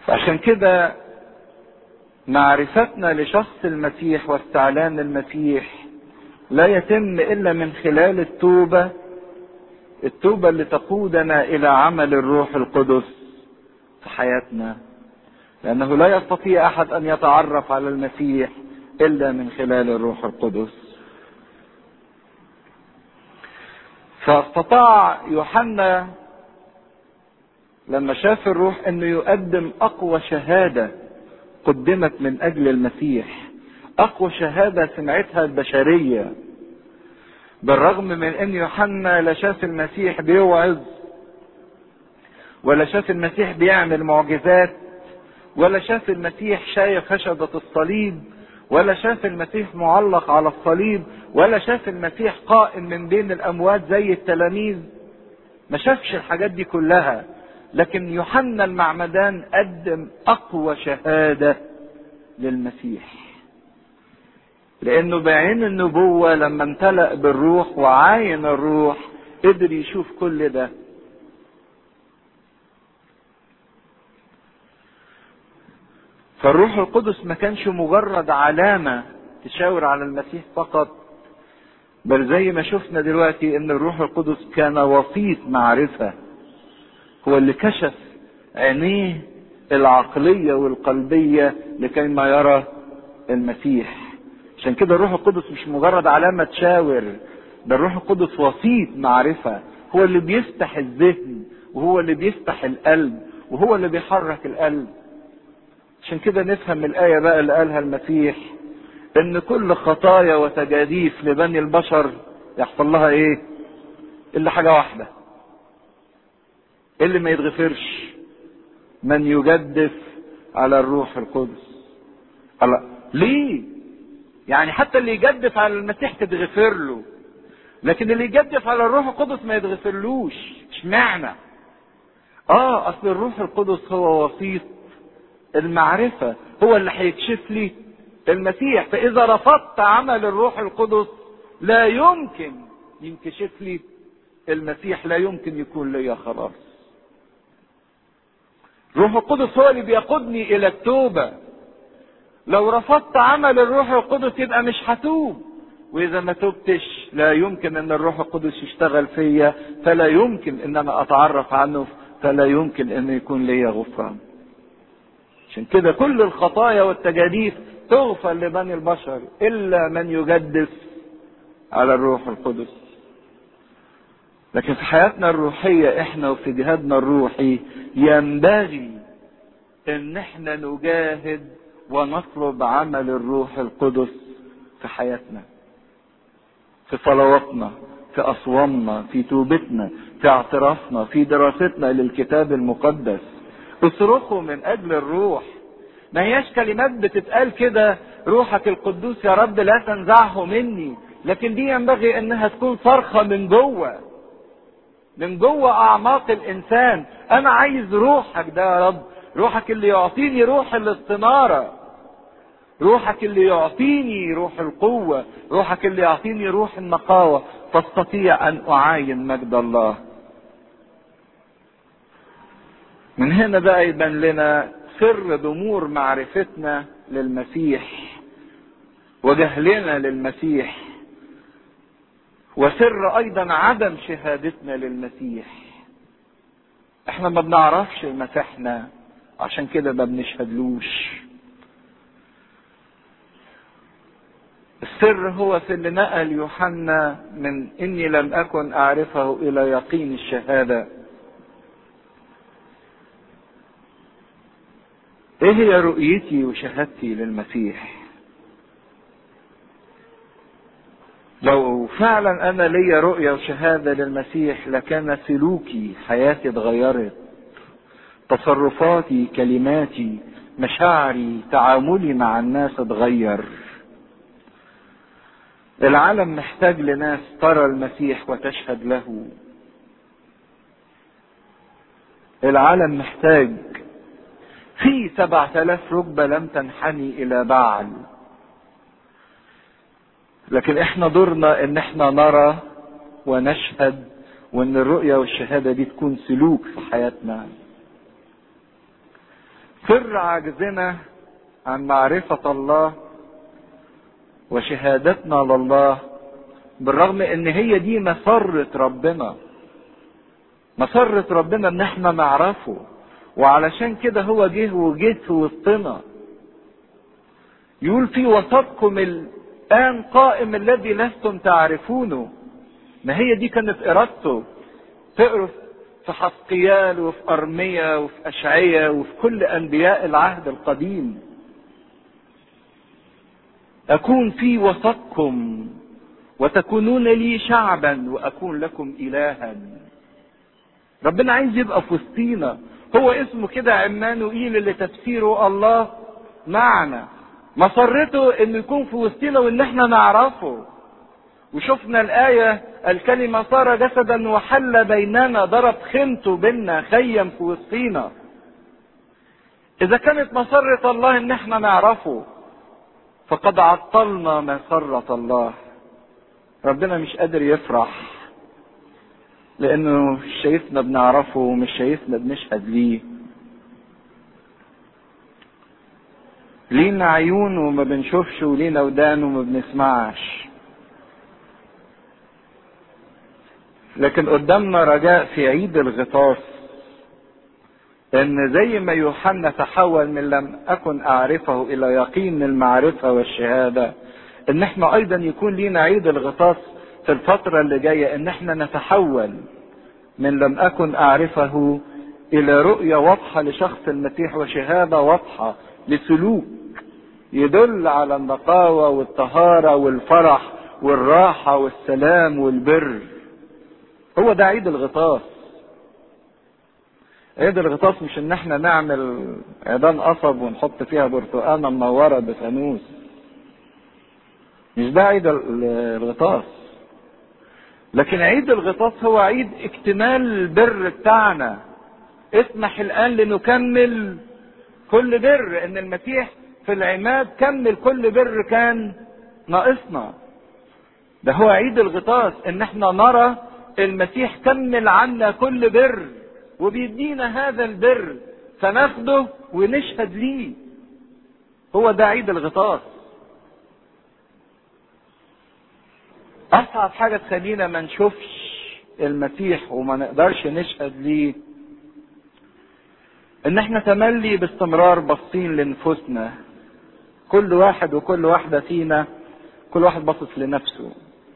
فعشان كده معرفتنا لشخص المسيح واستعلان المسيح لا يتم الا من خلال التوبه التوبه اللي تقودنا الى عمل الروح القدس في حياتنا لانه لا يستطيع احد ان يتعرف على المسيح الا من خلال الروح القدس فاستطاع يوحنا لما شاف الروح انه يقدم اقوى شهاده قدمت من اجل المسيح اقوى شهاده سمعتها البشريه بالرغم من ان يوحنا لا شاف المسيح بيوعظ ولا شاف المسيح بيعمل معجزات ولا شاف المسيح شايف خشبة الصليب ولا شاف المسيح معلق على الصليب ولا شاف المسيح قائم من بين الأموات زي التلاميذ ما شافش الحاجات دي كلها لكن يوحنا المعمدان قدم أقوى شهادة للمسيح لأنه بعين النبوة لما امتلأ بالروح وعاين الروح قدر يشوف كل ده فالروح القدس ما كانش مجرد علامة تشاور على المسيح فقط بل زي ما شفنا دلوقتي ان الروح القدس كان وسيط معرفة هو اللي كشف عينيه العقلية والقلبية لكي ما يرى المسيح عشان كده الروح القدس مش مجرد علامة تشاور ده الروح القدس وسيط معرفة هو اللي بيفتح الذهن وهو اللي بيفتح القلب وهو اللي بيحرك القلب عشان كده نفهم الآية بقى اللي قالها المسيح إن كل خطايا وتجاديف لبني البشر يحصل لها إيه؟ إلا حاجة واحدة. اللي ما يتغفرش من يجدف على الروح القدس. الله ليه؟ يعني حتى اللي يجدف على المسيح تتغفر له. لكن اللي يجدف على الروح القدس ما يتغفرلوش، اشمعنى؟ اه اصل الروح القدس هو وسيط المعرفة هو اللي هيكشف لي المسيح فإذا رفضت عمل الروح القدس لا يمكن ينكشف لي المسيح لا يمكن يكون لي خلاص الروح القدس هو اللي بيقودني إلى التوبة لو رفضت عمل الروح القدس يبقى مش هتوب وإذا ما تبتش لا يمكن أن الروح القدس يشتغل فيا فلا يمكن أن أنا أتعرف عنه فلا يمكن أن يكون لي غفران عشان كده كل الخطايا والتجاديف تغفر لبني البشر الا من يجدف على الروح القدس لكن في حياتنا الروحيه احنا وفي جهادنا الروحي ينبغي ان احنا نجاهد ونطلب عمل الروح القدس في حياتنا في صلواتنا في اصوامنا في توبتنا في اعترافنا في دراستنا للكتاب المقدس اصرخوا من اجل الروح ما هياش كلمات بتتقال كده روحك القدوس يا رب لا تنزعه مني لكن دي ينبغي انها تكون صرخه من جوه من جوه اعماق الانسان انا عايز روحك ده يا رب روحك اللي يعطيني روح الاستناره روحك اللي يعطيني روح القوه روحك اللي يعطيني روح النقاوه فاستطيع ان اعاين مجد الله من هنا بقى يبان لنا سر ضمور معرفتنا للمسيح وجهلنا للمسيح وسر ايضا عدم شهادتنا للمسيح احنا ما بنعرفش مسيحنا عشان كده ما بنشهدلوش السر هو في اللي نقل يوحنا من اني لم اكن اعرفه الى يقين الشهاده ايه هي رؤيتي وشهادتي للمسيح لو فعلا انا ليا رؤية وشهادة للمسيح لكان سلوكي حياتي اتغيرت تصرفاتي كلماتي مشاعري تعاملي مع الناس اتغير العالم محتاج لناس ترى المسيح وتشهد له العالم محتاج في سبعة آلاف ركبة لم تنحني إلى بعل لكن احنا دورنا ان احنا نرى ونشهد وان الرؤية والشهادة دي تكون سلوك في حياتنا سر عجزنا عن معرفة الله وشهادتنا لله بالرغم ان هي دي مسرة ربنا مسرة ربنا ان احنا نعرفه وعلشان كده هو جه وجيت في وسطنا يقول في وسطكم الان قائم الذي لستم تعرفونه ما هي دي كانت ارادته تقروا في حسقيال وفي ارميا وفي اشعيا وفي كل انبياء العهد القديم اكون في وسطكم وتكونون لي شعبا واكون لكم الها ربنا عايز يبقى في وسطينا هو اسمه كده عمانوئيل اللي تفسيره الله معنا مسرته انه يكون في وسطنا وان احنا نعرفه وشفنا الآية الكلمة صار جسدا وحل بيننا ضرب خيمته بينا خيم في وسطينا إذا كانت مسرة الله إن احنا نعرفه فقد عطلنا مسرة الله ربنا مش قادر يفرح لانه مش شايفنا بنعرفه ومش شايفنا بنشهد ليه لينا عيون وما بنشوفش ولينا ودان وما بنسمعش لكن قدامنا رجاء في عيد الغطاس ان زي ما يوحنا تحول من لم اكن اعرفه الى يقين المعرفه والشهاده ان احنا ايضا يكون لينا عيد الغطاس في الفترة اللي جاية ان احنا نتحول من لم اكن اعرفه الى رؤية واضحة لشخص المسيح وشهادة واضحة لسلوك يدل على النقاوة والطهارة والفرح والراحة والسلام والبر هو ده عيد الغطاس عيد الغطاس مش ان احنا نعمل عيدان قصب ونحط فيها برتقانة منورة بفانوس مش ده عيد الغطاس لكن عيد الغطاس هو عيد اكتمال البر بتاعنا اسمح الان لنكمل كل بر ان المسيح في العماد كمل كل بر كان ناقصنا ده هو عيد الغطاس ان احنا نرى المسيح كمل عنا كل بر وبيدينا هذا البر فناخده ونشهد ليه هو ده عيد الغطاس اصعب حاجه تخلينا ما نشوفش المسيح وما نقدرش نشهد ليه ان احنا تملي باستمرار باصين لنفوسنا كل واحد وكل واحده فينا كل واحد باصص لنفسه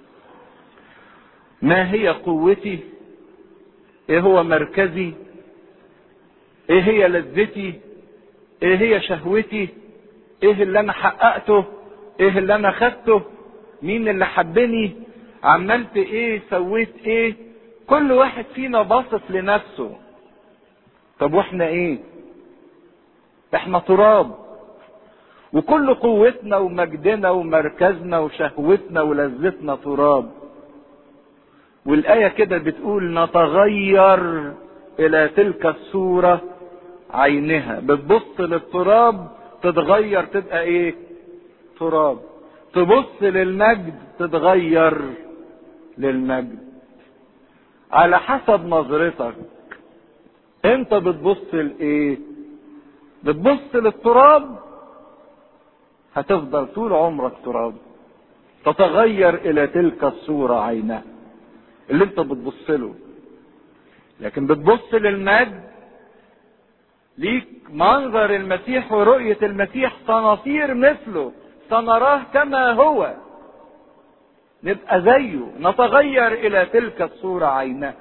ما هي قوتي ايه هو مركزي ايه هي لذتي ايه هي شهوتي ايه اللي انا حققته ايه اللي انا خدته مين اللي حبني عملت ايه سويت ايه كل واحد فينا باصص لنفسه طب واحنا ايه احنا تراب وكل قوتنا ومجدنا ومركزنا وشهوتنا ولذتنا تراب والآية كده بتقول نتغير إلى تلك الصورة عينها بتبص للتراب تتغير تبقى إيه؟ تراب تبص للمجد تتغير للمجد على حسب نظرتك انت بتبص لايه بتبص للتراب هتفضل طول عمرك تراب تتغير الى تلك الصورة عينها اللي انت بتبص له لكن بتبص للمجد ليك منظر المسيح ورؤية المسيح سنصير مثله سنراه كما هو نبقى زيه نتغير الى تلك الصورة عينها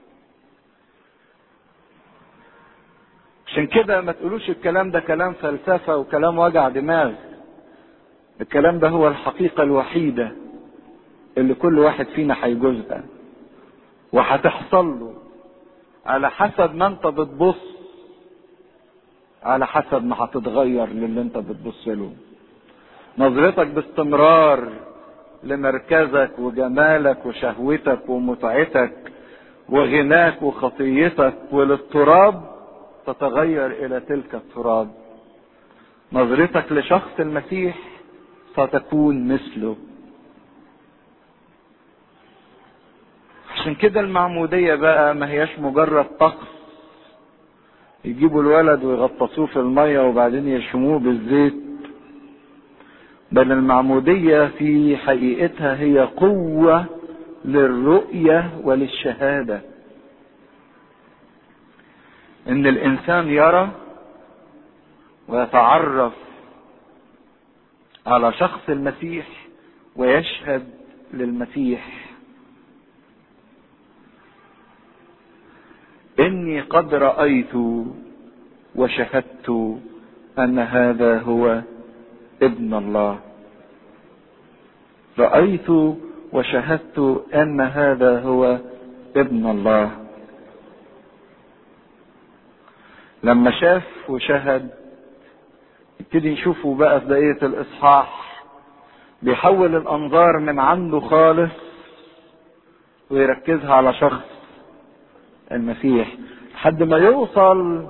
عشان كده ما تقولوش الكلام ده كلام فلسفة وكلام وجع دماغ الكلام ده هو الحقيقة الوحيدة اللي كل واحد فينا هيجوزها وهتحصل له على حسب ما انت بتبص على حسب ما هتتغير للي انت بتبص له نظرتك باستمرار لمركزك وجمالك وشهوتك ومتعتك وغناك وخطيتك وللتراب تتغير الى تلك التراب نظرتك لشخص المسيح ستكون مثله عشان كده المعمودية بقى ما هياش مجرد طقس يجيبوا الولد ويغطسوه في المية وبعدين يرشموه بالزيت بل المعمودية في حقيقتها هي قوة للرؤية وللشهادة ان الانسان يرى ويتعرف على شخص المسيح ويشهد للمسيح اني قد رايت وشهدت ان هذا هو ابن الله رايت وشهدت ان هذا هو ابن الله لما شاف وشهد نبتدي نشوفه بقى في بقيه الاصحاح بيحول الانظار من عنده خالص ويركزها على شخص المسيح لحد ما يوصل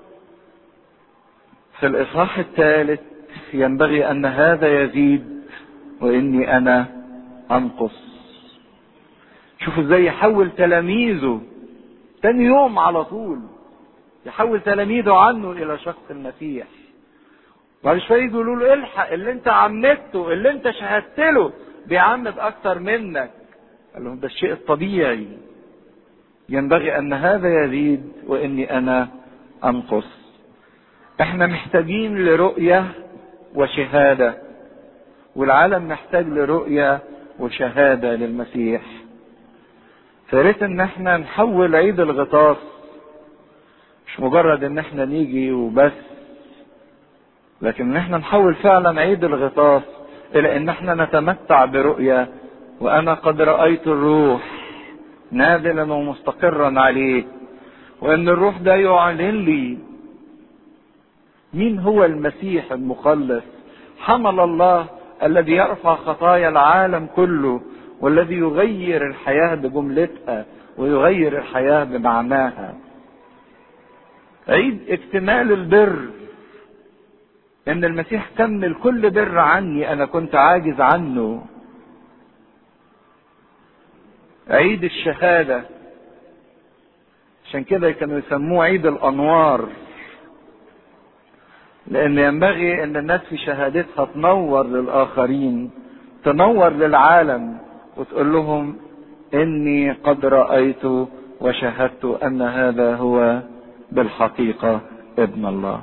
في الاصحاح الثالث ينبغي ان هذا يزيد واني انا انقص شوفوا ازاي يحول تلاميذه تاني يوم على طول يحول تلاميذه عنه الى شخص المسيح بعد شويه يقولوا له الحق اللي انت عمدته اللي انت شهدت له بيعمد اكتر منك قال لهم ده الشيء الطبيعي ينبغي ان هذا يزيد واني انا انقص احنا محتاجين لرؤيه وشهاده والعالم محتاج لرؤيه وشهاده للمسيح فريت ان احنا نحول عيد الغطاس مش مجرد ان احنا نيجي وبس لكن ان احنا نحول فعلا عيد الغطاس الى ان احنا نتمتع برؤية وانا قد رأيت الروح نازلا ومستقرا عليه وان الروح ده يعلن لي مين هو المسيح المخلص حمل الله الذي يرفع خطايا العالم كله والذي يغير الحياة بجملتها ويغير الحياة بمعناها عيد اكتمال البر ان المسيح كمل كل بر عني انا كنت عاجز عنه عيد الشهادة عشان كده كانوا يسموه عيد الانوار لان ينبغي ان الناس في شهادتها تنور للاخرين تنور للعالم وتقول لهم اني قد رايت وشهدت ان هذا هو بالحقيقه ابن الله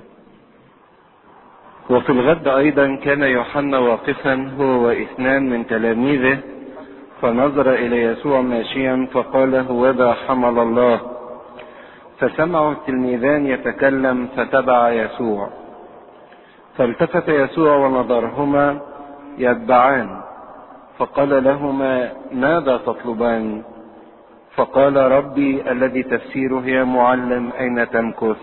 وفي الغد ايضا كان يوحنا واقفا هو واثنان من تلاميذه فنظر الى يسوع ماشيا فقال هوذا حمل الله فسمعوا التلميذان يتكلم فتبع يسوع فالتفت يسوع ونظرهما يتبعان فقال لهما ماذا تطلبان فقال ربي الذي تفسيره يا معلم اين تمكث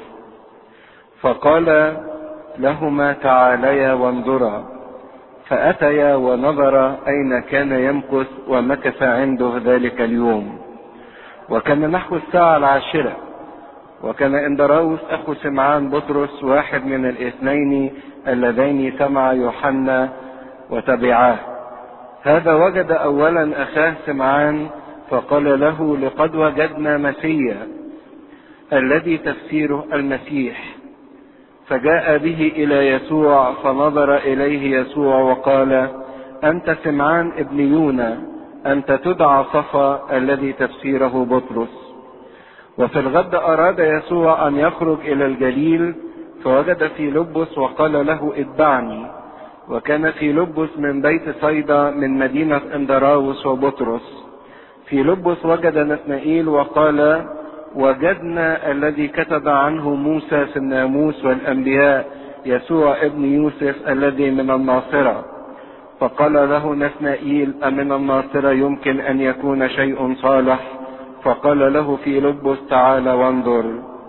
فقال لهما تعاليا وانظرا فاتيا ونظرا اين كان يمكث ومكث عنده ذلك اليوم وكان نحو الساعه العاشره وكان اندراوس اخو سمعان بطرس واحد من الاثنين اللذين سمع يوحنا وتبعاه هذا وجد اولا اخاه سمعان فقال له لقد وجدنا مسيا الذي تفسيره المسيح فجاء به الى يسوع فنظر اليه يسوع وقال انت سمعان ابن يونا انت تدعى صفا الذي تفسيره بطرس وفي الغد اراد يسوع ان يخرج الى الجليل فوجد في لبس وقال له اتبعني وكان في لبس من بيت صيدا من مدينة اندراوس وبطرس في لبس وجد نثنائيل وقال وجدنا الذي كتب عنه موسى في الناموس والانبياء يسوع ابن يوسف الذي من الناصرة فقال له نثنائيل أمن الناصرة يمكن أن يكون شيء صالح فقال له في لبس تعال وانظر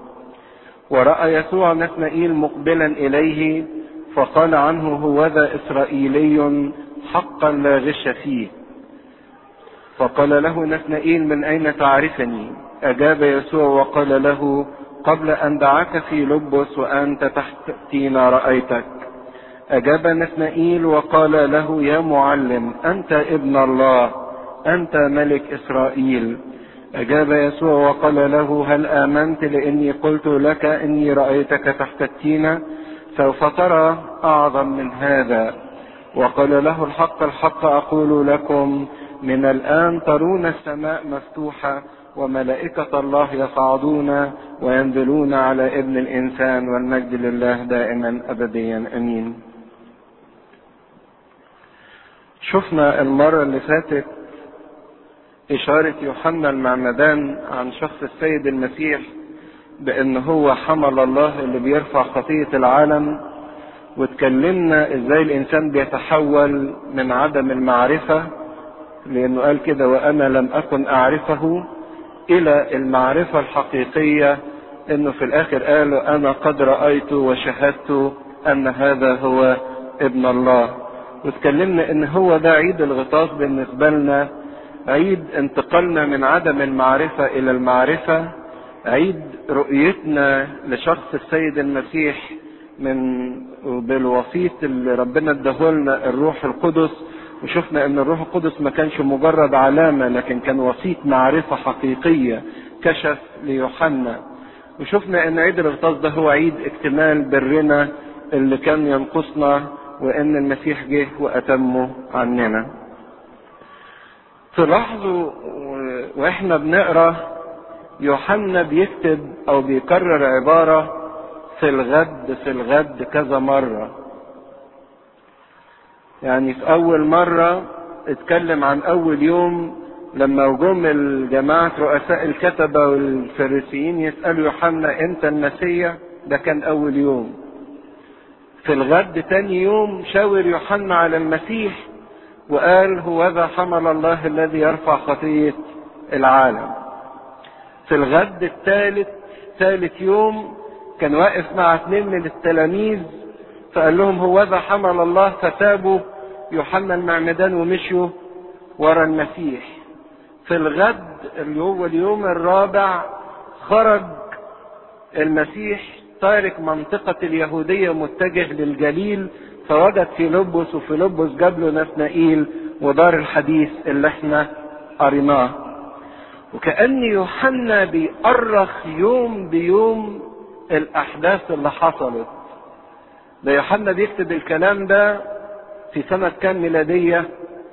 ورأى يسوع نثنائيل مقبلا إليه فقال عنه هوذا إسرائيلي حقا لا غش فيه فقال له نثنائيل من أين تعرفني أجاب يسوع وقال له قبل أن دعاك في لبس وأنت تحت تينا رأيتك أجاب نثنائيل وقال له يا معلم أنت ابن الله أنت ملك إسرائيل أجاب يسوع وقال له هل آمنت لإني قلت لك إني رأيتك تحت التينة سوف ترى أعظم من هذا وقال له الحق الحق أقول لكم من الآن ترون السماء مفتوحة وملائكة الله يصعدون وينزلون على ابن الإنسان والمجد لله دائما أبديا أمين شفنا المرة اللي فاتت إشارة يوحنا المعمدان عن شخص السيد المسيح بأن هو حمل الله اللي بيرفع خطية العالم واتكلمنا ازاي الانسان بيتحول من عدم المعرفة لانه قال كده وانا لم اكن اعرفه الى المعرفة الحقيقية انه في الاخر قالوا انا قد رأيت وشهدت ان هذا هو ابن الله واتكلمنا ان هو ده عيد الغطاس بالنسبة لنا عيد انتقالنا من عدم المعرفة الى المعرفة عيد رؤيتنا لشخص السيد المسيح من بالوسيط اللي ربنا اداهولنا الروح القدس وشفنا ان الروح القدس ما كانش مجرد علامة لكن كان وسيط معرفة حقيقية كشف ليوحنا وشفنا ان عيد الاغطاس ده هو عيد اكتمال برنا اللي كان ينقصنا وان المسيح جه واتمه عننا تلاحظوا واحنا بنقرا يوحنا بيكتب او بيكرر عباره في الغد في الغد كذا مرة يعني في أول مرة اتكلم عن أول يوم لما جم الجماعة رؤساء الكتبة والفريسيين يسألوا يوحنا أنت المسيح ده كان أول يوم في الغد تاني يوم شاور يوحنا على المسيح وقال هو ذا حمل الله الذي يرفع خطية العالم في الغد الثالث ثالث يوم كان واقف مع اثنين من التلاميذ فقال لهم هو ذا حمل الله فسابوا يوحنا المعمدان ومشوا ورا المسيح في الغد اللي هو اليوم الرابع خرج المسيح تارك منطقة اليهودية متجه للجليل فوجد فيلبس وفيلبس جاب له نثنائيل ودار الحديث اللي احنا قريناه وكأن يوحنا بيأرخ يوم بيوم الأحداث اللي حصلت ده يوحنا بيكتب الكلام ده في سنة كام ميلادية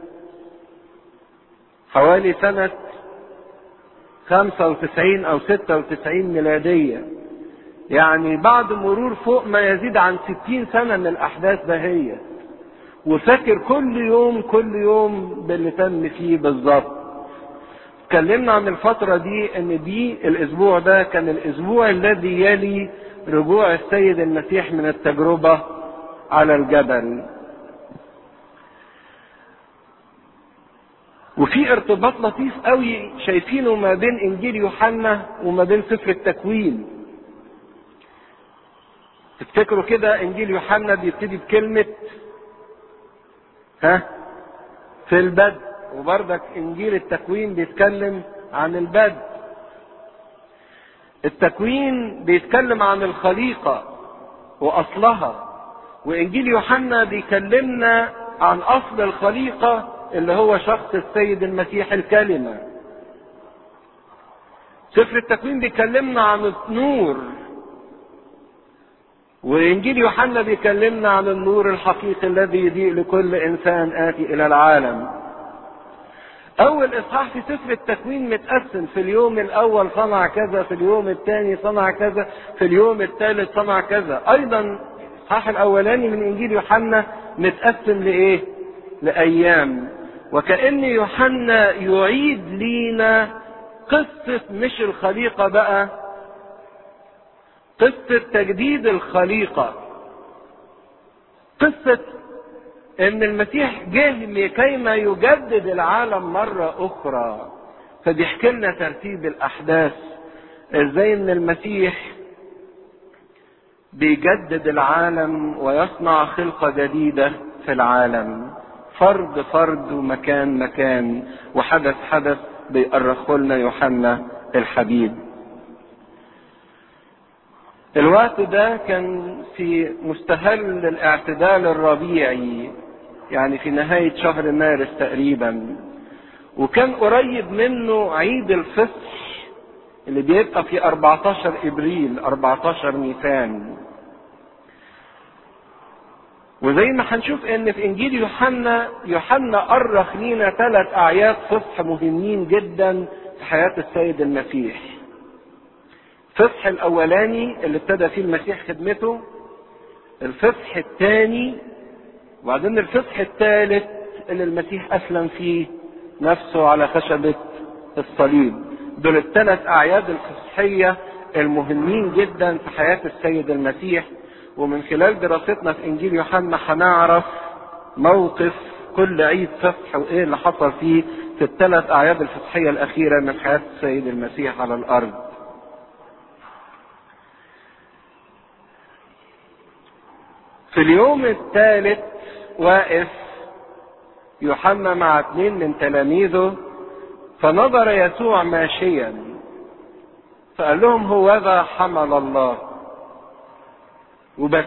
حوالي سنة 95 أو 96 ميلادية يعني بعد مرور فوق ما يزيد عن 60 سنة من الأحداث دهية وفاكر كل يوم كل يوم باللي تم فيه بالظبط اتكلمنا عن الفترة دي ان دي الاسبوع ده كان الاسبوع الذي يلي رجوع السيد المسيح من التجربة على الجبل وفي ارتباط لطيف قوي شايفينه ما بين انجيل يوحنا وما بين سفر التكوين تفتكروا كده انجيل يوحنا بيبتدي بكلمة ها في البدء وبرضك انجيل التكوين بيتكلم عن البدء التكوين بيتكلم عن الخليقة واصلها وانجيل يوحنا بيكلمنا عن اصل الخليقة اللي هو شخص السيد المسيح الكلمة سفر التكوين بيكلمنا عن النور وانجيل يوحنا بيكلمنا عن النور الحقيقي الذي يضيء لكل انسان اتي الى العالم اول اصحاح في سفر التكوين متقسم في اليوم الاول صنع كذا في اليوم الثاني صنع كذا في اليوم الثالث صنع كذا ايضا الاصحاح الاولاني من انجيل يوحنا متقسم لايه لايام وكأن يوحنا يعيد لينا قصة مش الخليقة بقى قصة تجديد الخليقة قصة ان المسيح جه لكيما يجدد العالم مرة اخرى فبيحكي لنا ترتيب الاحداث ازاي ان المسيح بيجدد العالم ويصنع خلقة جديدة في العالم فرد فرد ومكان مكان وحدث حدث بيأرخه لنا يوحنا الحبيب الوقت ده كان في مستهل الاعتدال الربيعي يعني في نهاية شهر مارس تقريبا وكان قريب منه عيد الفصح اللي بيبقى في 14 ابريل 14 نيسان وزي ما هنشوف ان في انجيل يوحنا يوحنا أرخ لينا ثلاث اعياد فصح مهمين جدا في حياة السيد المسيح الفصح الاولاني اللي ابتدى فيه المسيح خدمته الفصح الثاني وبعدين الفصح الثالث اللي المسيح اسلم فيه نفسه على خشبة الصليب دول الثلاث اعياد الفصحية المهمين جدا في حياة السيد المسيح ومن خلال دراستنا في انجيل يوحنا هنعرف موقف كل عيد فصح وايه اللي حصل فيه في الثلاث اعياد الفصحية الاخيرة من حياة السيد المسيح على الارض في اليوم الثالث واقف يوحنا مع اثنين من تلاميذه فنظر يسوع ماشيا فقال لهم هوذا حمل الله وبس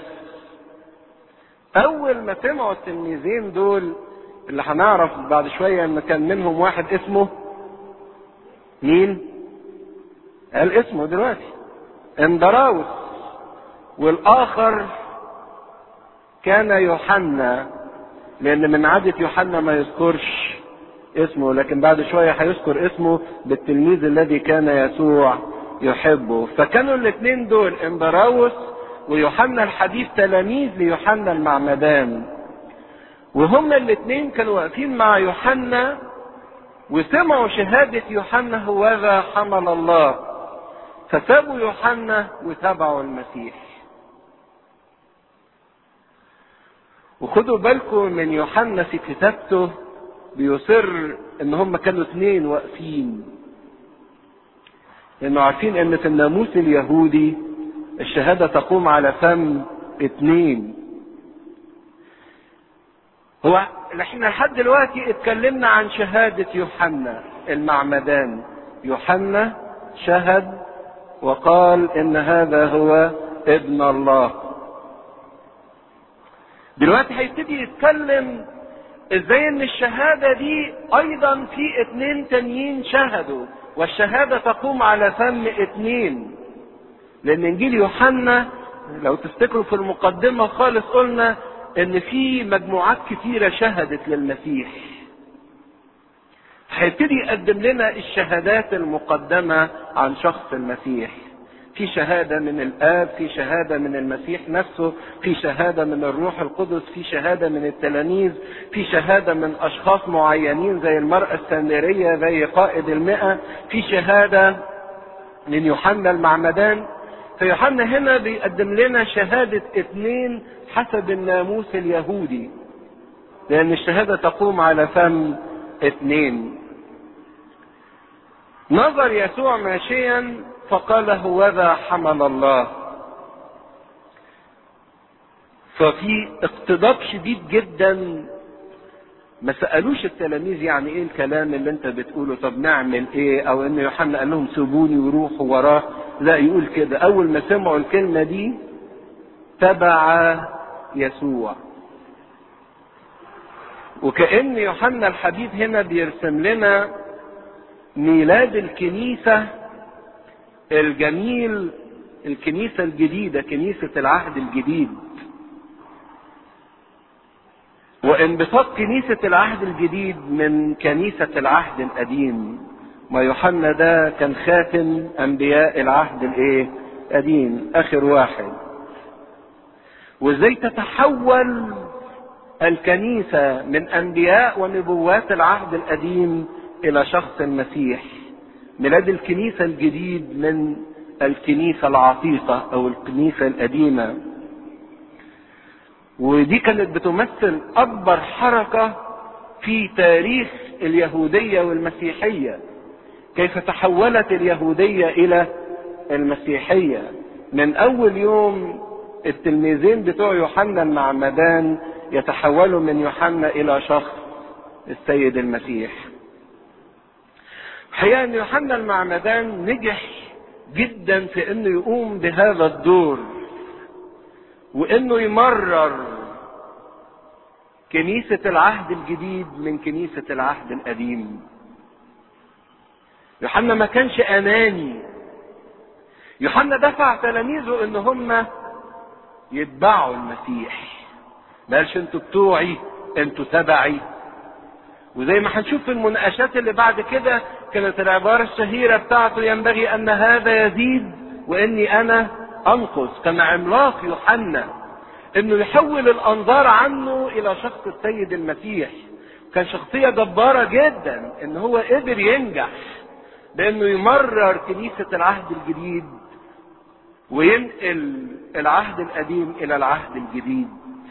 اول ما سمعوا التلميذين دول اللي هنعرف بعد شوية ان كان منهم واحد اسمه مين قال اسمه دلوقتي اندراوس والاخر كان يوحنا لان من عادة يوحنا ما يذكرش اسمه لكن بعد شوية هيذكر اسمه بالتلميذ الذي كان يسوع يحبه فكانوا الاثنين دول اندراوس ويوحنا الحبيب تلاميذ ليوحنا المعمدان وهما الاثنين كانوا واقفين مع يوحنا وسمعوا شهادة يوحنا هوذا حمل الله فسابوا يوحنا وتبعوا المسيح وخدوا بالكم من يوحنا في كتابته بيصر ان هم كانوا اثنين واقفين لانه عارفين ان في الناموس اليهودي الشهاده تقوم على فم اثنين هو احنا لحد دلوقتي اتكلمنا عن شهاده يوحنا المعمدان يوحنا شهد وقال ان هذا هو ابن الله دلوقتي هيبتدي يتكلم ازاي ان الشهاده دي ايضا في اتنين تانيين شهدوا والشهاده تقوم على فم اتنين لان انجيل يوحنا لو تفتكروا في المقدمه خالص قلنا ان في مجموعات كتيره شهدت للمسيح هيبتدي يقدم لنا الشهادات المقدمه عن شخص المسيح في شهاده من الاب في شهاده من المسيح نفسه في شهاده من الروح القدس في شهاده من التلاميذ في شهاده من اشخاص معينين زي المراه السامريه زي قائد المئه في شهاده من يوحنا المعمدان فيوحنا هنا بيقدم لنا شهاده اثنين حسب الناموس اليهودي لان الشهاده تقوم على فم اثنين نظر يسوع ماشيا فقال هوذا حمل الله ففي اقتضاب شديد جدا ما سالوش التلاميذ يعني ايه الكلام اللي انت بتقوله طب نعمل ايه او ان يوحنا قال لهم سيبوني وروحوا وراه لا يقول كده اول ما سمعوا الكلمه دي تبع يسوع وكأن يوحنا الحبيب هنا بيرسم لنا ميلاد الكنيسة الجميل الكنيسة الجديدة كنيسة العهد الجديد وانبساط كنيسة العهد الجديد من كنيسة العهد القديم ما يوحنا ده كان خاتم انبياء العهد الايه قديم اخر واحد وازاي تتحول الكنيسة من انبياء ونبوات العهد القديم الى شخص المسيح ميلاد الكنيسة الجديد من الكنيسة العتيقة او الكنيسة القديمة ودي كانت بتمثل اكبر حركة في تاريخ اليهودية والمسيحية كيف تحولت اليهودية الى المسيحية من اول يوم التلميذين بتوع يوحنا المعمدان يتحولوا من يوحنا الى شخص السيد المسيح الحقيقه ان يوحنا المعمدان نجح جدا في انه يقوم بهذا الدور وانه يمرر كنيسة العهد الجديد من كنيسة العهد القديم يوحنا ما كانش اناني يوحنا دفع تلاميذه ان هم يتبعوا المسيح ما قالش انتوا بتوعي انتوا تبعي وزي ما هنشوف في المناقشات اللي بعد كده كانت العبارة الشهيرة بتاعته ينبغي أن هذا يزيد وإني أنا أنقص كان عملاق يوحنا إنه يحول الأنظار عنه إلى شخص السيد المسيح كان شخصية جبارة جدا إن هو قدر ينجح بإنه يمرر كنيسة العهد الجديد وينقل العهد القديم إلى العهد الجديد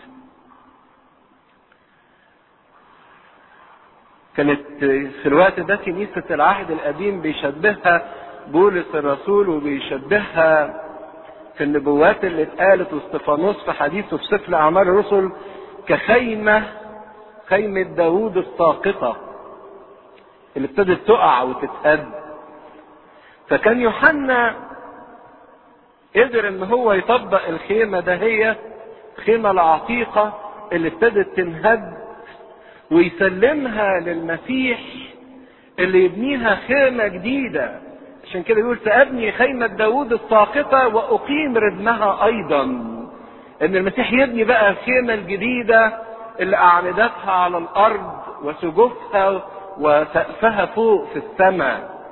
كانت في الوقت ده كنيسة العهد القديم بيشبهها بولس الرسول وبيشبهها في النبوات اللي اتقالت واستفانوس في حديثه في سفر أعمال الرسل كخيمة خيمة داوود الساقطة اللي ابتدت تقع وتتهد فكان يوحنا قدر ان هو يطبق الخيمة ده هي الخيمة العتيقة اللي ابتدت تنهد ويسلمها للمسيح اللي يبنيها خيمة جديدة عشان كده يقول سأبني خيمة داوود الساقطة وأقيم ردمها أيضا إن المسيح يبني بقى الخيمة الجديدة اللي أعمدتها على الأرض وسجوفها وسقفها فوق في السماء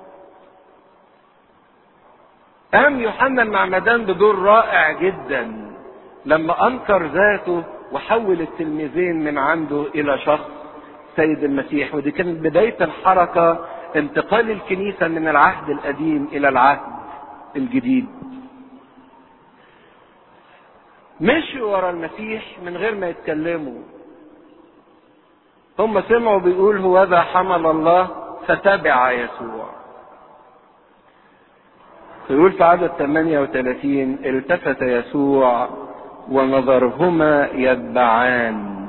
قام يوحنا المعمدان بدور رائع جدا لما أنكر ذاته وحول التلميذين من عنده الى شخص سيد المسيح ودي كانت بداية الحركة انتقال الكنيسة من العهد القديم الى العهد الجديد مشوا ورا المسيح من غير ما يتكلموا هم سمعوا بيقول هو ذا حمل الله فتبع يسوع يقول في عدد 38 التفت يسوع ونظرهما يتبعان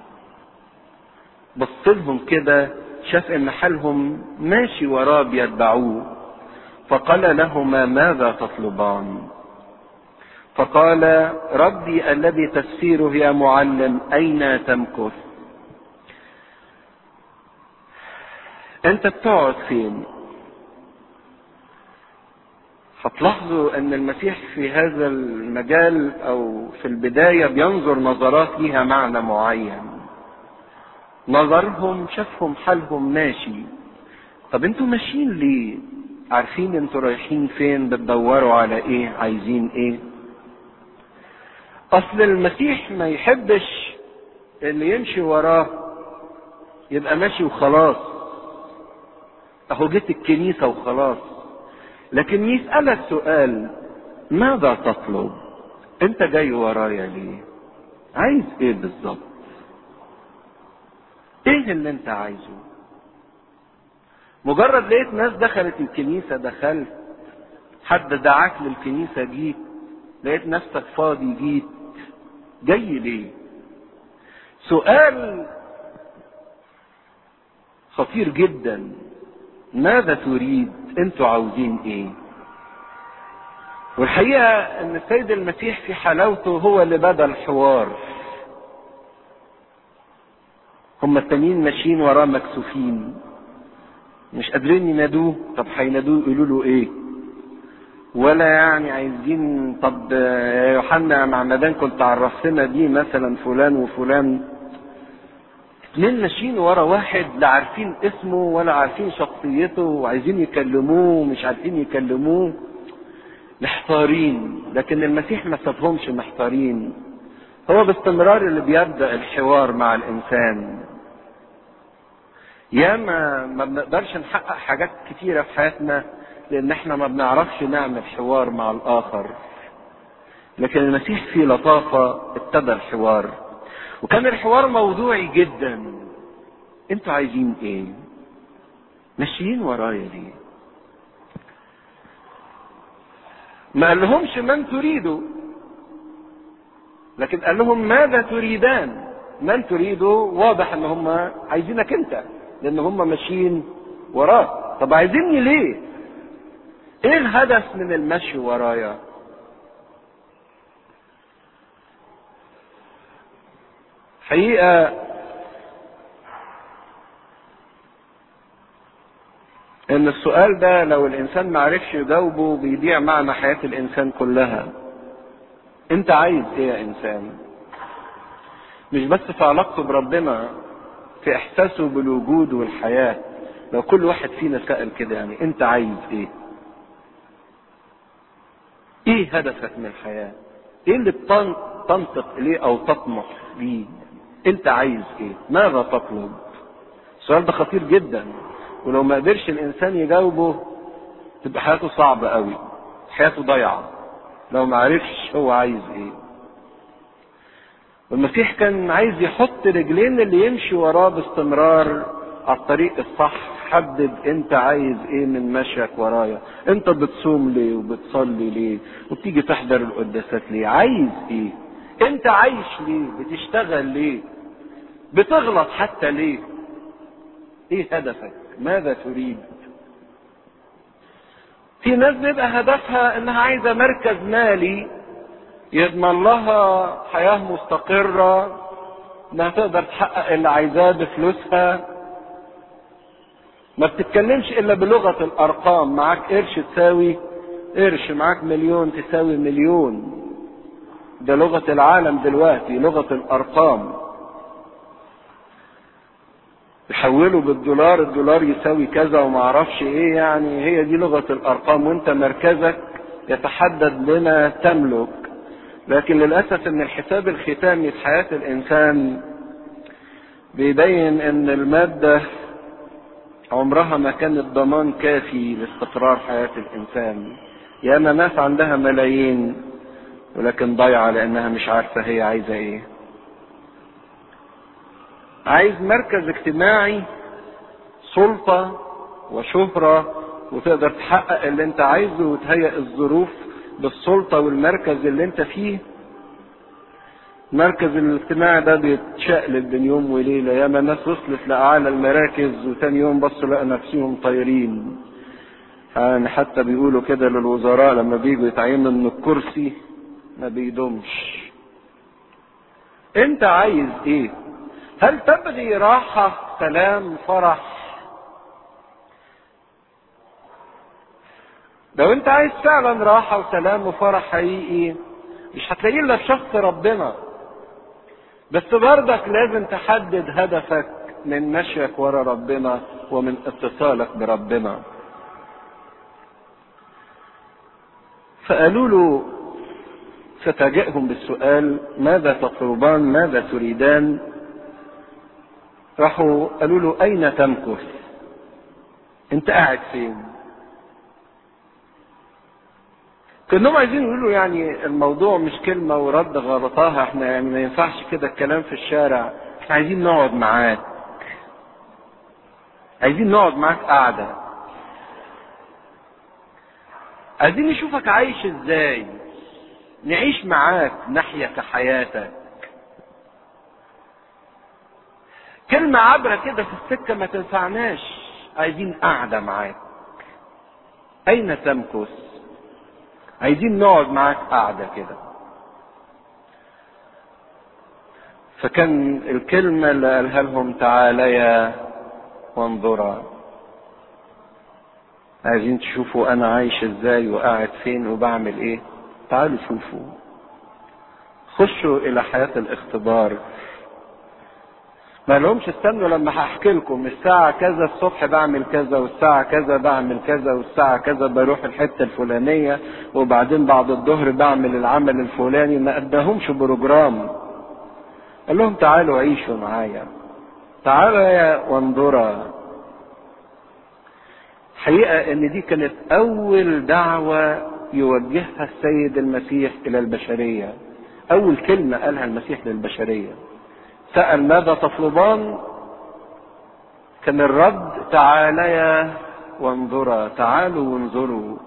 بص لهم كده شاف ان حالهم ماشي وراه بيتبعوه فقال لهما ماذا تطلبان فقال ربي الذي تفسيره يا معلم اين تمكث انت بتقعد فين هتلاحظوا ان المسيح في هذا المجال او في البداية بينظر نظرات ليها معنى معين نظرهم شافهم حالهم ماشي طب انتوا ماشيين ليه عارفين انتوا رايحين فين بتدوروا على ايه عايزين ايه اصل المسيح ما يحبش اللي يمشي وراه يبقى ماشي وخلاص اهو جيت الكنيسة وخلاص لكن يسألك سؤال ماذا تطلب انت جاي ورايا ليه عايز ايه بالظبط ايه اللي انت عايزه مجرد لقيت ناس دخلت الكنيسة دخلت حد دعاك للكنيسة جيت لقيت نفسك فاضي جيت جاي ليه سؤال خطير جدا ماذا تريد انتوا عاوزين ايه والحقيقة ان السيد المسيح في حلاوته هو اللي بدا الحوار هم التانيين ماشيين وراه مكسوفين مش قادرين ينادوه طب هينادوه يقولوا له ايه ولا يعني عايزين طب يا يوحنا معمدان كنت عرفتنا دي مثلا فلان وفلان اتنين ماشيين ورا واحد لا عارفين اسمه ولا عارفين شخصيته وعايزين يكلموه ومش عارفين يكلموه محتارين لكن المسيح ما سابهمش محتارين هو باستمرار اللي بيبدا الحوار مع الانسان ياما ما بنقدرش نحقق حاجات كتيره في حياتنا لان احنا ما بنعرفش نعمل حوار مع الاخر لكن المسيح في لطافه ابتدى الحوار وكان الحوار موضوعي جدا انتوا عايزين ايه ماشيين ورايا ليه ما قال لهمش من تريدوا لكن قال لهم ماذا تريدان من تريدوا واضح ان هم عايزينك انت لان هم ماشيين وراه طب عايزيني ليه ايه الهدف من المشي ورايا حقيقة ان السؤال ده لو الانسان معرفش يجاوبه بيضيع معنى حياة الانسان كلها انت عايز ايه يا انسان مش بس في علاقته بربنا في احساسه بالوجود والحياة لو كل واحد فينا سأل كده يعني انت عايز ايه ايه هدفك من الحياة ايه اللي تنطق اليه او تطمح ليه انت عايز ايه ماذا تطلب السؤال ده خطير جدا ولو ما قدرش الانسان يجاوبه تبقى حياته صعبة قوي حياته ضايعة لو ما عرفش هو عايز ايه والمسيح كان عايز يحط رجلين اللي يمشي وراه باستمرار على الطريق الصح حدد انت عايز ايه من مشيك ورايا انت بتصوم ليه وبتصلي ليه وبتيجي تحضر القداسات ليه عايز ايه انت عايش ليه بتشتغل ليه بتغلط حتى ليه ايه هدفك ماذا تريد في ناس بيبقى هدفها انها عايزه مركز مالي يضمن لها حياه مستقره انها تقدر تحقق اللي عايزاه بفلوسها ما بتتكلمش الا بلغه الارقام معاك قرش تساوي قرش معاك مليون تساوي مليون ده لغه العالم دلوقتي لغه الارقام يحولوا بالدولار الدولار يساوي كذا وما اعرفش ايه يعني هي دي لغه الارقام وانت مركزك يتحدد بما تملك لكن للاسف ان الحساب الختامي في حياه الانسان بيبين ان الماده عمرها ما كانت ضمان كافي لاستقرار حياه الانسان ياما ناس عندها ملايين ولكن ضايعه لانها مش عارفه هي عايزه ايه عايز مركز اجتماعي سلطة وشهرة وتقدر تحقق اللي انت عايزه وتهيئ الظروف بالسلطة والمركز اللي انت فيه المركز الاجتماعي ده بيتشقلب بين يوم وليلة ياما ناس وصلت لأعلى المراكز وتاني يوم بصوا لقى نفسهم طايرين يعني حتى بيقولوا كده للوزراء لما بيجوا يتعينوا من الكرسي ما بيدومش انت عايز ايه هل تبغي راحة سلام فرح لو انت عايز فعلا راحة وسلام وفرح حقيقي مش هتلاقيه الا في شخص ربنا بس برضك لازم تحدد هدفك من مشيك ورا ربنا ومن اتصالك بربنا فقالوا له ففاجئهم بالسؤال ماذا تطلبان ماذا تريدان راحوا قالوا له أين تمكث؟ أنت قاعد فين؟ كانهم عايزين يقولوا يعني الموضوع مش كلمة ورد غلطاها احنا يعني ما ينفعش كده الكلام في الشارع احنا عايزين نقعد معاك عايزين نقعد معاك قعدة عايزين نشوفك عايش ازاي نعيش معاك نحيا كحياتك كلمة عبرة كده في السكة ما تنفعناش عايزين قعدة معاك أين تمكث؟ عايزين نقعد معاك قعدة كده فكان الكلمة اللي قالها لهم تعاليا وانظرا عايزين تشوفوا أنا عايش إزاي وقاعد فين وبعمل إيه تعالوا شوفوا خشوا إلى حياة الاختبار ما لهمش استنوا لما هحكي لكم الساعة كذا الصبح بعمل كذا والساعة كذا بعمل كذا والساعة كذا بروح الحتة الفلانية وبعدين بعد الظهر بعمل العمل الفلاني ما اداهمش بروجرام قال لهم تعالوا عيشوا معايا تعالوا يا وانظرا حقيقة ان دي كانت اول دعوة يوجهها السيد المسيح الى البشرية اول كلمة قالها المسيح للبشرية سأل ماذا تطلبان كان الرد تعاليا وانظرا تعالوا وانظروا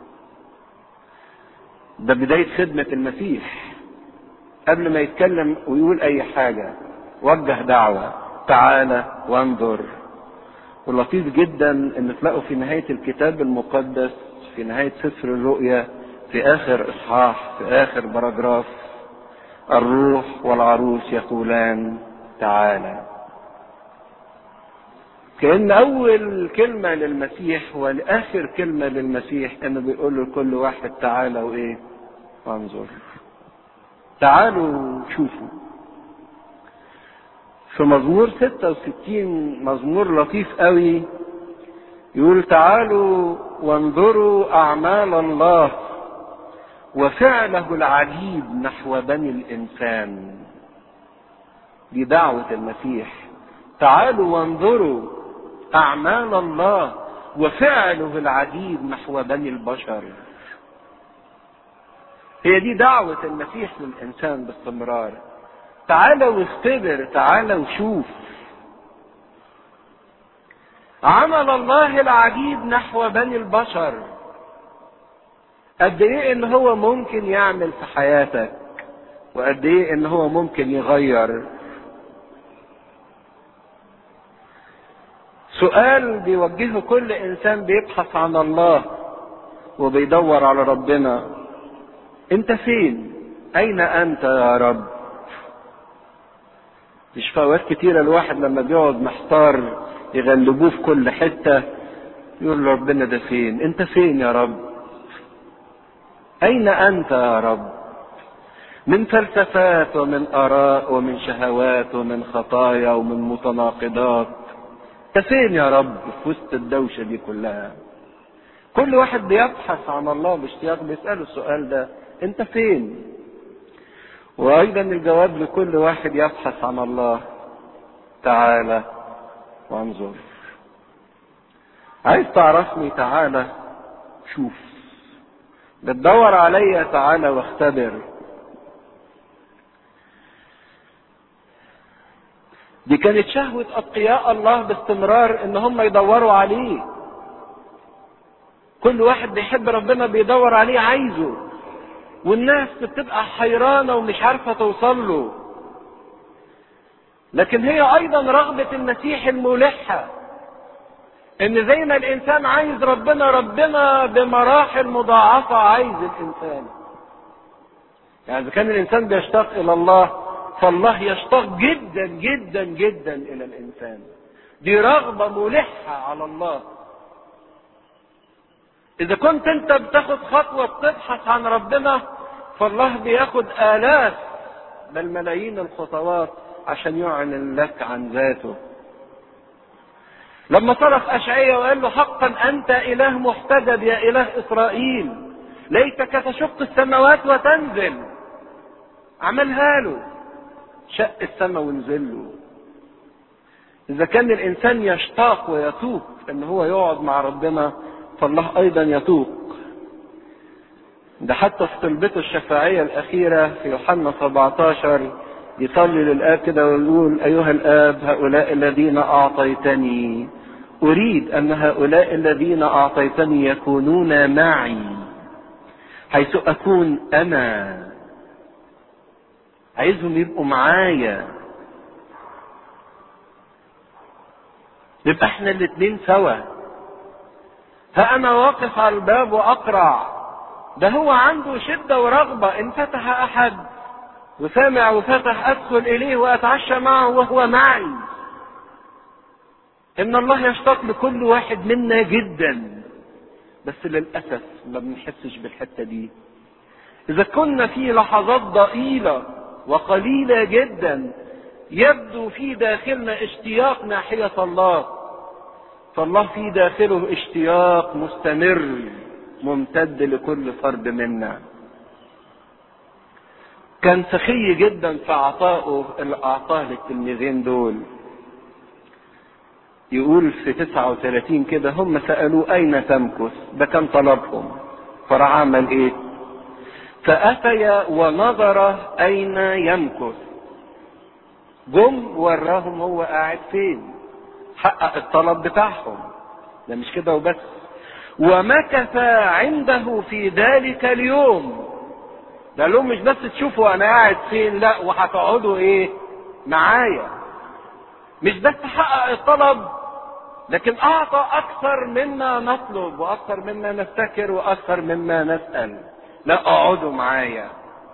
ده بداية خدمة المسيح قبل ما يتكلم ويقول أي حاجة وجه دعوة تعالى وانظر ولطيف جدا ان تلاقوا في نهاية الكتاب المقدس في نهاية سفر الرؤيا في آخر إصحاح في آخر باراجراف الروح والعروس يقولان تعالى كأن أول كلمة للمسيح والآخر كلمة للمسيح إنه بيقول لكل واحد تعالى وإيه؟ وانظر. تعالوا شوفوا. في مزمور 66 مزمور لطيف قوي يقول تعالوا وانظروا أعمال الله وفعله العجيب نحو بني الإنسان. دي دعوة المسيح. تعالوا وانظروا أعمال الله وفعله العجيب نحو بني البشر هي دي دعوة المسيح للإنسان باستمرار تعالى واختبر تعالى وشوف عمل الله العجيب نحو بني البشر قد ايه ان هو ممكن يعمل في حياتك وقد ايه ان هو ممكن يغير سؤال بيوجهه كل انسان بيبحث عن الله وبيدور على ربنا انت فين اين انت يا رب مش في اوقات كتيره الواحد لما بيقعد محتار يغلبوه في كل حته يقول له ربنا ده فين انت فين يا رب اين انت يا رب من فلسفات ومن اراء ومن شهوات ومن خطايا ومن متناقضات انت فين يا رب في وسط الدوشه دي كلها كل واحد بيبحث عن الله باشتياق بيساله السؤال ده انت فين وايضا الجواب لكل واحد يبحث عن الله تعالى وانظر عايز تعرفني تعالى شوف بتدور عليا تعالى واختبر دي كانت شهوة أتقياء الله باستمرار إن هم يدوروا عليه. كل واحد بيحب ربنا بيدور عليه عايزه. والناس بتبقى حيرانة ومش عارفة توصل له. لكن هي أيضا رغبة المسيح الملحة. إن زي ما الإنسان عايز ربنا ربنا بمراحل مضاعفة عايز الإنسان. يعني إذا كان الإنسان بيشتاق إلى الله فالله يشتاق جدا جدا جدا الى الانسان دي رغبة ملحة على الله اذا كنت انت بتاخد خطوة بتبحث عن ربنا فالله بياخد الاف بل ملايين الخطوات عشان يعلن لك عن ذاته لما صرخ اشعية وقال له حقا انت اله محتجب يا اله اسرائيل ليتك تشق السماوات وتنزل عملها له شق السماء ونزل له اذا كان الانسان يشتاق ويتوق ان هو يقعد مع ربنا فالله ايضا يتوق ده حتى في طلبته الشفاعية الأخيرة في يوحنا 17 يصلي للآب كده ويقول أيها الآب هؤلاء الذين أعطيتني أريد أن هؤلاء الذين أعطيتني يكونون معي حيث أكون أنا عايزهم يبقوا معايا نبقى احنا الاتنين سوا ها انا واقف على الباب واقرع ده هو عنده شدة ورغبة ان فتح احد وسامع وفتح ادخل اليه واتعشى معه وهو معي ان الله يشتاق لكل واحد منا جدا بس للاسف ما بنحسش بالحتة دي اذا كنا في لحظات ضئيلة وقليلة جدا يبدو في داخلنا اشتياق ناحية الله فالله في داخله اشتياق مستمر ممتد لكل فرد منا كان سخي جدا في عطائه اللي اعطاه للتلميذين دول يقول في 39 كده هم سألوه أين تمكث؟ ده كان طلبهم فراح عمل إيه؟ فأتي ونظر أين يمكث جم وراهم هو قاعد فين حقق الطلب بتاعهم ده مش كده وبس ومكث عنده في ذلك اليوم ده لهم مش بس تشوفوا انا قاعد فين لا وهتقعدوا ايه معايا مش بس حقق الطلب لكن اعطى اكثر مما نطلب واكثر مما نفتكر واكثر مما نسال لا اقعدوا معايا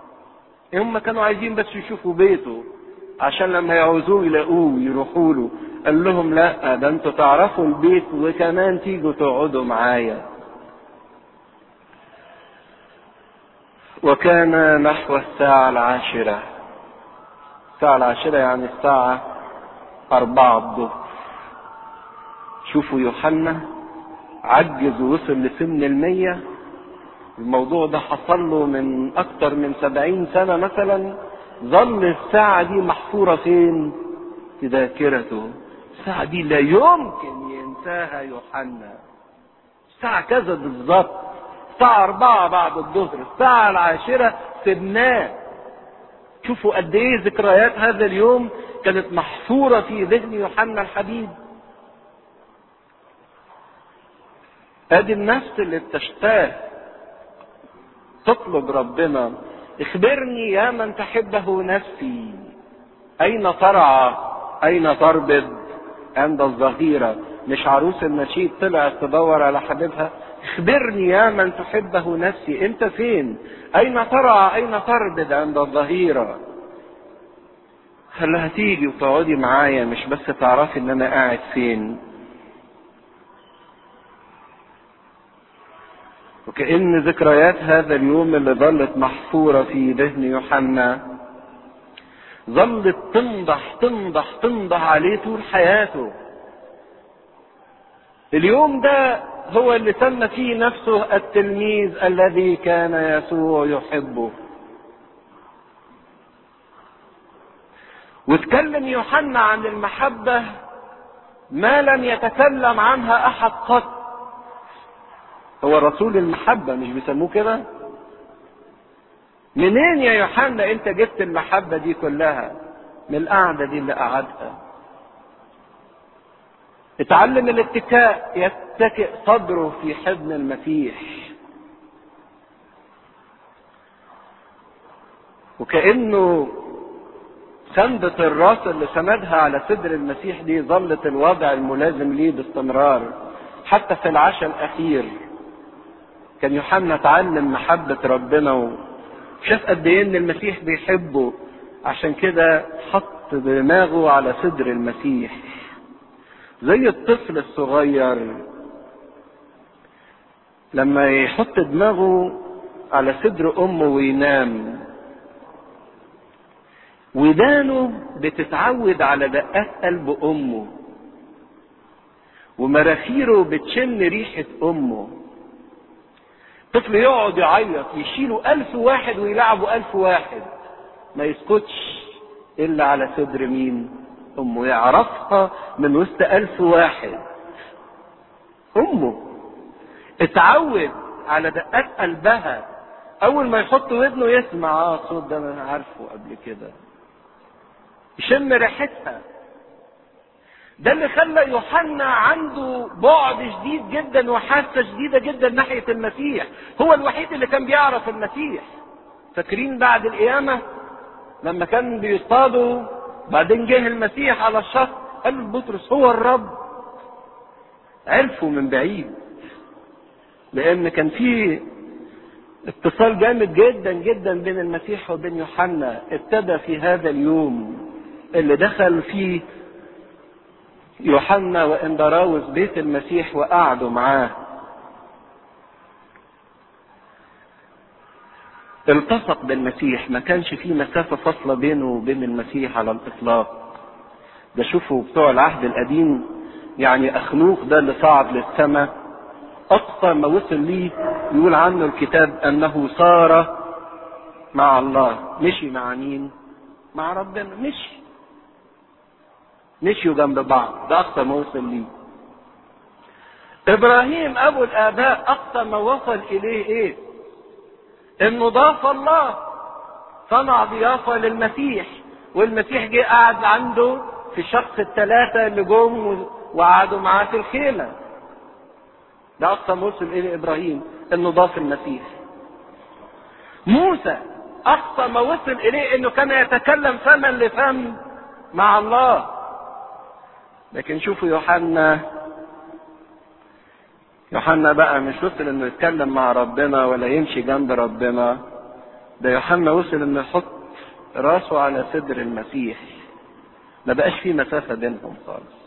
هم كانوا عايزين بس يشوفوا بيته عشان لما يعوزوه يلاقوه يروحوا له قال لهم لا ده انتوا تعرفوا البيت وكمان تيجوا تقعدوا معايا وكان نحو الساعة العاشرة الساعة العاشرة يعني الساعة أربعة الظهر شوفوا يوحنا عجز ووصل لسن المية الموضوع ده حصل له من أكتر من سبعين سنة مثلا ظل الساعة دي محفورة فين؟ في ذاكرته الساعة دي لا يمكن ينساها يوحنا الساعة كذا بالظبط الساعة أربعة بعد الظهر الساعة العاشرة سبناه شوفوا قد إيه ذكريات هذا اليوم كانت محفورة في ذهن يوحنا الحبيب ادي النفس اللي بتشتاق تطلب ربنا اخبرني يا من تحبه نفسي اين ترعى اين تربض عند الظهيرة مش عروس النشيد طلعت تدور على حبيبها اخبرني يا من تحبه نفسي انت فين اين ترعى اين تربض عند الظهيرة هل هتيجي وتقعدي معايا مش بس تعرفي ان انا قاعد فين وكأن ذكريات هذا اليوم اللي ظلت محفورة في ذهن يوحنا ظلت تنضح تنضح تنضح عليه طول حياته اليوم ده هو اللي سمى فيه نفسه التلميذ الذي كان يسوع يحبه واتكلم يوحنا عن المحبة ما لم يتكلم عنها أحد قط هو رسول المحبة مش بيسموه كده منين يا يوحنا انت جبت المحبة دي كلها من القعدة دي اللي قعدها اتعلم الاتكاء يتكئ صدره في حضن المسيح وكأنه سندة الراس اللي سندها على صدر المسيح دي ظلت الوضع الملازم ليه باستمرار حتى في العشاء الأخير كان يوحنا اتعلم محبة ربنا وشاف قد ايه ان المسيح بيحبه عشان كده حط دماغه على صدر المسيح زي الطفل الصغير لما يحط دماغه على صدر امه وينام ودانه بتتعود على دقات قلب امه ومراخيره بتشم ريحة امه طفل يقعد يعيط يشيلوا ألف واحد ويلعبوا ألف واحد ما يسكتش إلا على صدر مين أمه يعرفها من وسط ألف واحد أمه اتعود على دقات قلبها أول ما يحط ودنه يسمع اه الصوت ده أنا عارفه قبل كده يشم ريحتها ده اللي خلى يوحنا عنده بعد شديد جدا وحاسه شديده جدا ناحيه المسيح هو الوحيد اللي كان بيعرف المسيح فاكرين بعد القيامه لما كان بيصطادوا بعدين جه المسيح على الشط قال له بطرس هو الرب عرفوا من بعيد لان كان في اتصال جامد جدا جدا بين المسيح وبين يوحنا ابتدى في هذا اليوم اللي دخل فيه يوحنا واندراوس بيت المسيح وقعدوا معاه التصق بالمسيح ما كانش في مسافة فاصلة بينه وبين المسيح على الإطلاق ده شوفوا بتوع العهد القديم يعني أخنوخ ده اللي صعد للسماء أقصى ما وصل ليه يقول عنه الكتاب أنه صار مع الله مشي مع مين؟ مع ربنا مشي مشيوا جنب بعض ده اقصى ما وصل ليه ابراهيم ابو الاباء اقصى ما وصل اليه ايه انه ضاف الله صنع ضيافة للمسيح والمسيح جه قعد عنده في شخص الثلاثة اللي جم وقعدوا معاه في الخيمة ده أقصى ما وصل إليه إبراهيم إنه ضاف المسيح موسى أقصى ما وصل إليه إنه كان يتكلم فما لفم مع الله لكن شوفوا يوحنا يوحنا بقى مش وصل انه يتكلم مع ربنا ولا يمشي جنب ربنا ده يوحنا وصل انه يحط راسه على صدر المسيح ما بقاش في مسافة بينهم خالص